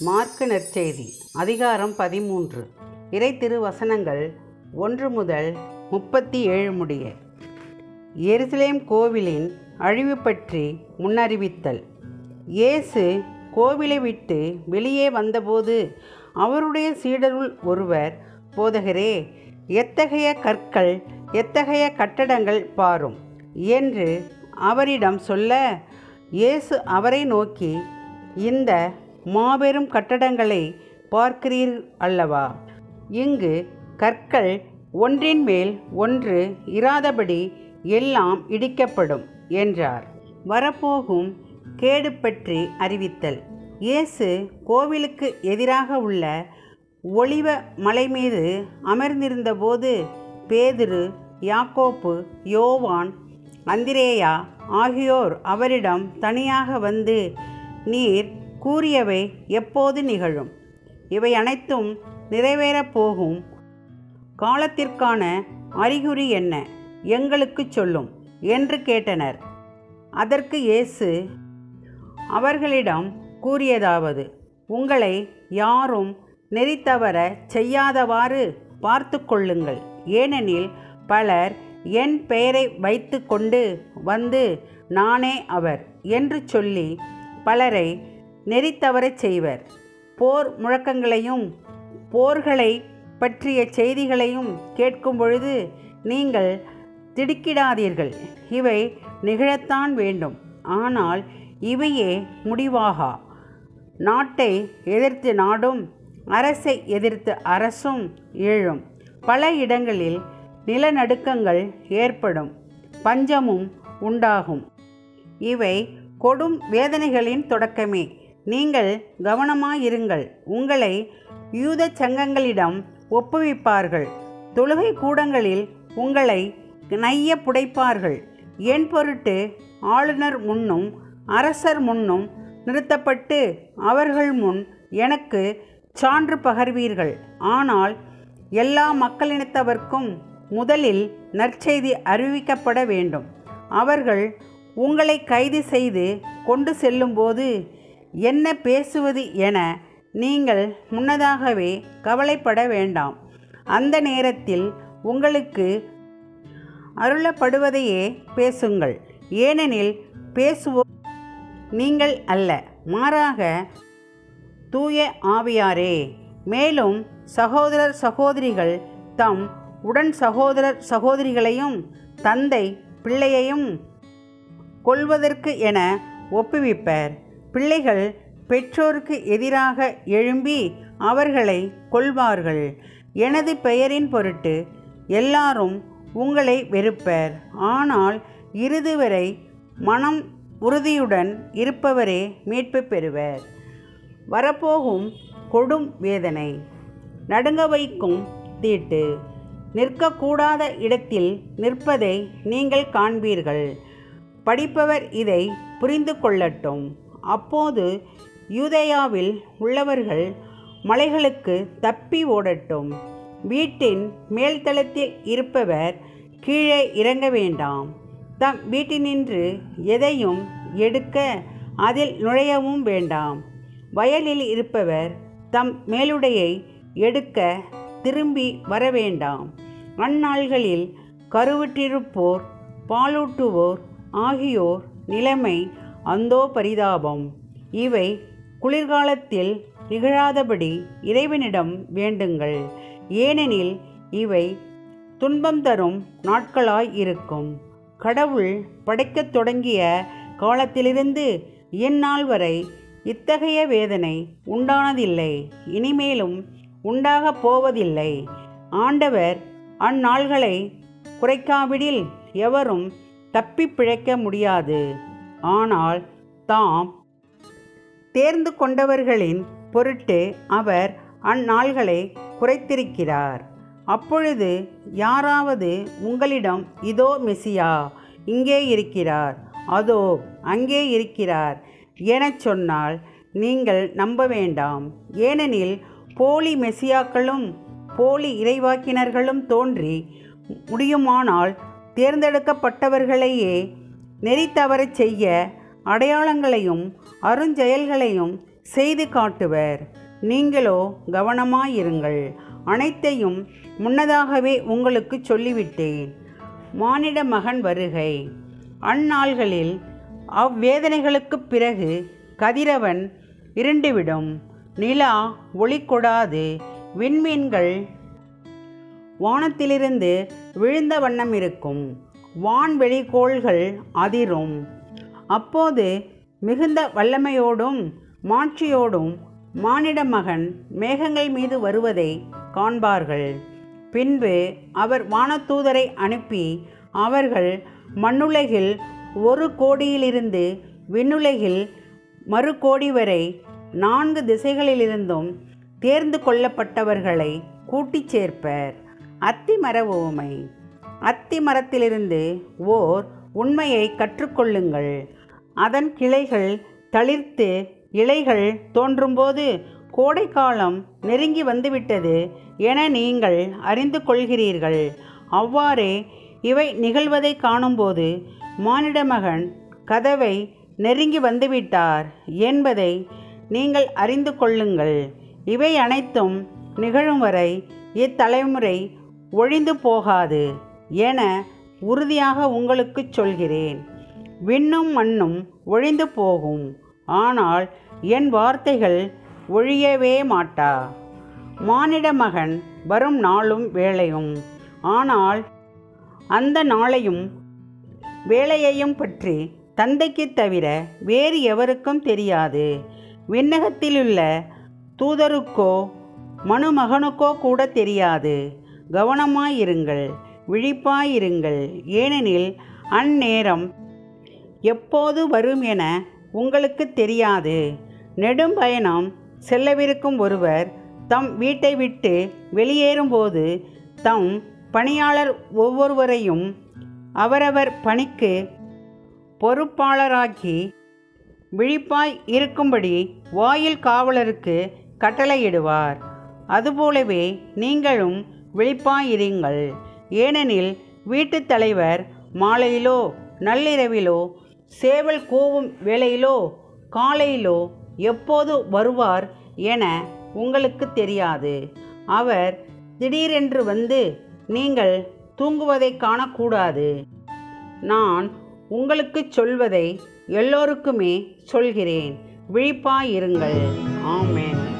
mark நற்செய்தி அதிகாரம் பதிமூன்று இறை திருவசனங்கள் ஒன்று முதல் முப்பத்தி ஏழு முடிய எருசலேம் கோவிலின் அழிவு பற்றி முன்னறிவித்தல் இயேசு கோவிலை விட்டு வெளியே வந்தபோது அவருடைய சீடருள் ஒருவர் போதகரே எத்தகைய கற்கள் எத்தகைய கட்டடங்கள் பாரும் என்று அவரிடம் சொல்ல இயேசு அவரை நோக்கி இந்த மாபெரும் கட்டடங்களை பார்க்கிறீர் அல்லவா இங்கு கற்கள் ஒன்றின் மேல் ஒன்று இராதபடி எல்லாம் இடிக்கப்படும் என்றார் வரப்போகும் கேடு பற்றி அறிவித்தல் இயேசு கோவிலுக்கு எதிராக உள்ள ஒளிவ மலை மீது அமர்ந்திருந்தபோது பேதுரு யாக்கோப்பு யோவான் அந்திரேயா ஆகியோர் அவரிடம் தனியாக வந்து நீர் கூறியவை எப்போது நிகழும் இவை அனைத்தும் நிறைவேறப் போகும் காலத்திற்கான அறிகுறி என்ன எங்களுக்கு சொல்லும் என்று கேட்டனர் அதற்கு இயேசு அவர்களிடம் கூறியதாவது உங்களை யாரும் நெறித்தவர செய்யாதவாறு பார்த்து கொள்ளுங்கள் ஏனெனில் பலர் என் பெயரை வைத்து கொண்டு வந்து நானே அவர் என்று சொல்லி பலரை நெறித்தவரச் செய்வர் போர் முழக்கங்களையும் போர்களை பற்றிய செய்திகளையும் கேட்கும் பொழுது நீங்கள் திடுக்கிடாதீர்கள் இவை நிகழத்தான் வேண்டும் ஆனால் இவையே முடிவாகா நாட்டை எதிர்த்து நாடும் அரசை எதிர்த்து அரசும் எழும் பல இடங்களில் நிலநடுக்கங்கள் ஏற்படும் பஞ்சமும் உண்டாகும் இவை கொடும் வேதனைகளின் தொடக்கமே நீங்கள் கவனமாயிருங்கள் உங்களை யூத சங்கங்களிடம் ஒப்புவிப்பார்கள் தொழுகை கூடங்களில் உங்களை நைய புடைப்பார்கள் என் பொருட்டு ஆளுநர் முன்னும் அரசர் முன்னும் நிறுத்தப்பட்டு அவர்கள் முன் எனக்கு சான்று பகர்வீர்கள் ஆனால் எல்லா மக்களினத்தவர்க்கும் முதலில் நற்செய்தி அறிவிக்கப்பட வேண்டும் அவர்கள் உங்களை கைது செய்து கொண்டு செல்லும்போது என்ன பேசுவது என நீங்கள் முன்னதாகவே கவலைப்பட வேண்டாம் அந்த நேரத்தில் உங்களுக்கு அருளப்படுவதையே பேசுங்கள் ஏனெனில் பேசுவோ நீங்கள் அல்ல மாறாக தூய ஆவியாரே மேலும் சகோதரர் சகோதரிகள் தம் உடன் சகோதரர் சகோதரிகளையும் தந்தை பிள்ளையையும் கொள்வதற்கு என ஒப்புவிப்பர் பிள்ளைகள் பெற்றோருக்கு எதிராக எழும்பி அவர்களை கொள்வார்கள் எனது பெயரின் பொருட்டு எல்லாரும் உங்களை வெறுப்பர் ஆனால் இறுதி வரை மனம் உறுதியுடன் இருப்பவரே மீட்பு பெறுவர் வரப்போகும் கொடும் வேதனை நடுங்க வைக்கும் தீட்டு நிற்கக்கூடாத இடத்தில் நிற்பதை நீங்கள் காண்பீர்கள் படிப்பவர் இதை புரிந்து கொள்ளட்டும் அப்போது யூதேயாவில் உள்ளவர்கள் மலைகளுக்கு தப்பி ஓடட்டும் வீட்டின் மேல்தளத்தில் இருப்பவர் கீழே இறங்க வேண்டாம் தம் வீட்டினின்று எதையும் எடுக்க அதில் நுழையவும் வேண்டாம் வயலில் இருப்பவர் தம் மேலுடையை எடுக்க திரும்பி வர வேண்டாம் அந்நாள்களில் கருவுற்றிருப்போர் பாலூட்டுவோர் ஆகியோர் நிலைமை அந்தோ பரிதாபம் இவை குளிர்காலத்தில் நிகழாதபடி இறைவனிடம் வேண்டுங்கள் ஏனெனில் இவை துன்பம் தரும் நாட்களாய் இருக்கும் கடவுள் படைக்கத் தொடங்கிய காலத்திலிருந்து இந்நாள் வரை இத்தகைய வேதனை உண்டானதில்லை இனிமேலும் உண்டாகப் போவதில்லை ஆண்டவர் அந்நாள்களை குறைக்காவிடில் எவரும் தப்பி பிழைக்க முடியாது ஆனால் தாம் தேர்ந்து கொண்டவர்களின் பொருட்டு அவர் அந்நாள்களை குறைத்திருக்கிறார் அப்பொழுது யாராவது உங்களிடம் இதோ மெசியா இங்கே இருக்கிறார் அதோ அங்கே இருக்கிறார் எனச் சொன்னால் நீங்கள் நம்ப வேண்டாம் ஏனெனில் போலி மெசியாக்களும் போலி இறைவாக்கினர்களும் தோன்றி முடியுமானால் தேர்ந்தெடுக்கப்பட்டவர்களையே நெறி தவறச் செய்ய அடையாளங்களையும் அருஞ்செயல்களையும் செய்து காட்டுவர் நீங்களோ கவனமாயிருங்கள் அனைத்தையும் முன்னதாகவே உங்களுக்கு சொல்லிவிட்டேன் மானிட மகன் வருகை அந்நாள்களில் அவ்வேதனைகளுக்குப் பிறகு கதிரவன் இருண்டுவிடும் நிலா ஒளி கொடாது விண்மீன்கள் வானத்திலிருந்து விழுந்த வண்ணம் இருக்கும் வான்வெளிகோள்கள் அதிரும் அப்போது மிகுந்த வல்லமையோடும் மாட்சியோடும் மானிட மகன் மேகங்கள் மீது வருவதை காண்பார்கள் பின்பு அவர் வானதூதரை அனுப்பி அவர்கள் மண்ணுலகில் ஒரு கோடியிலிருந்து விண்ணுலகில் மறு கோடி வரை நான்கு திசைகளிலிருந்தும் தேர்ந்து கொள்ளப்பட்டவர்களை கூட்டிச் சேர்ப்பர் அத்திமர உவமை அத்தி மரத்திலிருந்து ஓர் உண்மையை கற்றுக்கொள்ளுங்கள் அதன் கிளைகள் தளிர்த்து இலைகள் தோன்றும்போது கோடைக்காலம் நெருங்கி வந்துவிட்டது என நீங்கள் அறிந்து கொள்கிறீர்கள் அவ்வாறே இவை நிகழ்வதை காணும்போது மானிட மகன் கதவை நெருங்கி வந்துவிட்டார் என்பதை நீங்கள் அறிந்து கொள்ளுங்கள் இவை அனைத்தும் நிகழும் வரை இத்தலைமுறை ஒழிந்து போகாது என உறுதியாக உங்களுக்குச் சொல்கிறேன் விண்ணும் மண்ணும் ஒழிந்து போகும் ஆனால் என் வார்த்தைகள் ஒழியவே மாட்டா மானிட மகன் வரும் நாளும் வேளையும் ஆனால் அந்த நாளையும் வேலையையும் பற்றி தந்தைக்கு தவிர வேறு எவருக்கும் தெரியாது விண்ணகத்திலுள்ள தூதருக்கோ மணுமகனுக்கோ கூட தெரியாது கவனமாயிருங்கள் விழிப்பாயிருங்கள் ஏனெனில் அந்நேரம் எப்போது வரும் என உங்களுக்கு தெரியாது நெடும் பயணம் செல்லவிருக்கும் ஒருவர் தம் வீட்டை விட்டு வெளியேறும்போது தம் பணியாளர் ஒவ்வொருவரையும் அவரவர் பணிக்கு பொறுப்பாளராக்கி விழிப்பாய் இருக்கும்படி வாயில் காவலருக்கு கட்டளையிடுவார் அதுபோலவே நீங்களும் விழிப்பாயிருங்கள் ஏனெனில் வீட்டுத் தலைவர் மாலையிலோ நள்ளிரவிலோ சேவல் கூவும் வேளையிலோ காலையிலோ எப்போது வருவார் என உங்களுக்கு தெரியாது அவர் திடீரென்று வந்து நீங்கள் தூங்குவதை காணக்கூடாது நான் உங்களுக்குச் சொல்வதை எல்லோருக்குமே சொல்கிறேன் விழிப்பாயிருங்கள் ஆமென்